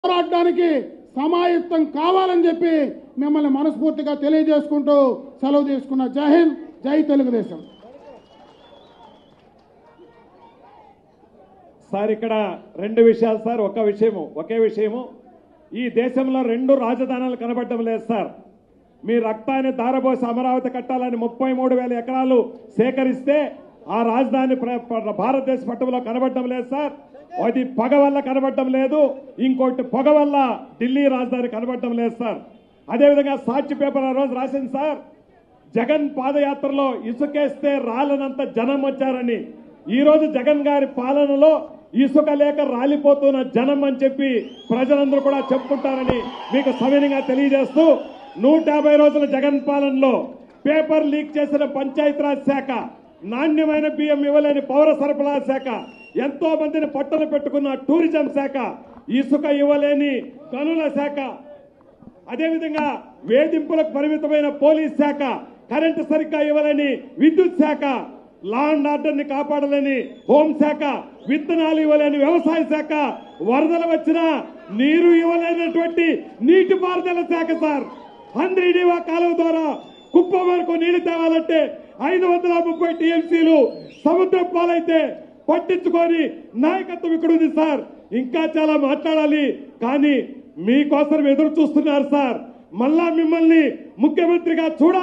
పోరాడడానికి సమాయుక్తం కావాలని చెప్పి మిమ్మల్ని మనస్ఫూర్తిగా తెలియజేసుకుంటూ సెలవు తీసుకున్న జై హింద్ జై తెలుగుదేశం సార్ ఇక్కడ రెండు విషయాలు సార్ ఒక విషయము ఒకే విషయము ఈ దేశంలో రెండు రాజధానులు కనబడడం లేదు సార్ మీ రక్తాన్ని దారబోసి అమరావతి కట్టాలని ముప్పై మూడు వేల ఎకరాలు సేకరిస్తే ఆ రాజధాని ప్ర- ప్ర- భారతదేశ పట్టంలో కనబడడం లేదు సార్ అది పగ వల్ల కనబడడం లేదు ఇంకోటి పొగ వల్ల ఢిల్లీ రాజధాని కనబడడం లేదు సార్ అదేవిధంగా సాక్షి పేపర్ ఆ రోజు రాసింది సార్ జగన్ పాదయాత్రలో ఇసుకేస్తే రాలనంత జనం వచ్చారని ఈ రోజు జగన్ గారి పాలనలో ఇసుక లేక రాలిపోతున్న జనం అని చెప్పి ప్రజలందరూ కూడా చెప్పుకుంటారని మీకు సవినీయంగా తెలియజేస్తూ నూట యాభై రోజుల జగన్ పాలనలో పేపర్ లీక్ చేసిన పంచాయతీరాజ్ శాఖ నాణ్యమైన బియ్యం ఇవ్వలేని పౌర సరఫరా శాఖ ఎంతో మందిని పట్టలు పెట్టుకున్న టూరిజం శాఖ ఇసుక ఇవ్వలేని గనుల శాఖ అదేవిధంగా వేధింపులకు పరిమితమైన పోలీస్ శాఖ కరెంటు సరిగ్గా ఇవ్వలేని విద్యుత్ శాఖ లా అండ్ ఆర్డర్ ని కాపాడలేని హోంశాఖ విత్తనాలు ఇవ్వలేని వ్యవసాయ శాఖ వరదలు వచ్చినా నీరు ఇవ్వలేనటువంటి నీటిపారుదల శాఖ సార్ హంద్రీడీవా కాలువ ద్వారా కుప్పం వరకు నీళ్లు తేవాలంటే ఐదు వందల ముప్పై టీఎంసీలు సముద్రం పాలైతే పట్టించుకొని నాయకత్వం ఇక్కడ ఉంది సార్ ఇంకా చాలా మాట్లాడాలి కానీ మీకోసం ఎదురు చూస్తున్నారు సార్ మళ్ళా మిమ్మల్ని ముఖ్యమంత్రిగా చూడాలి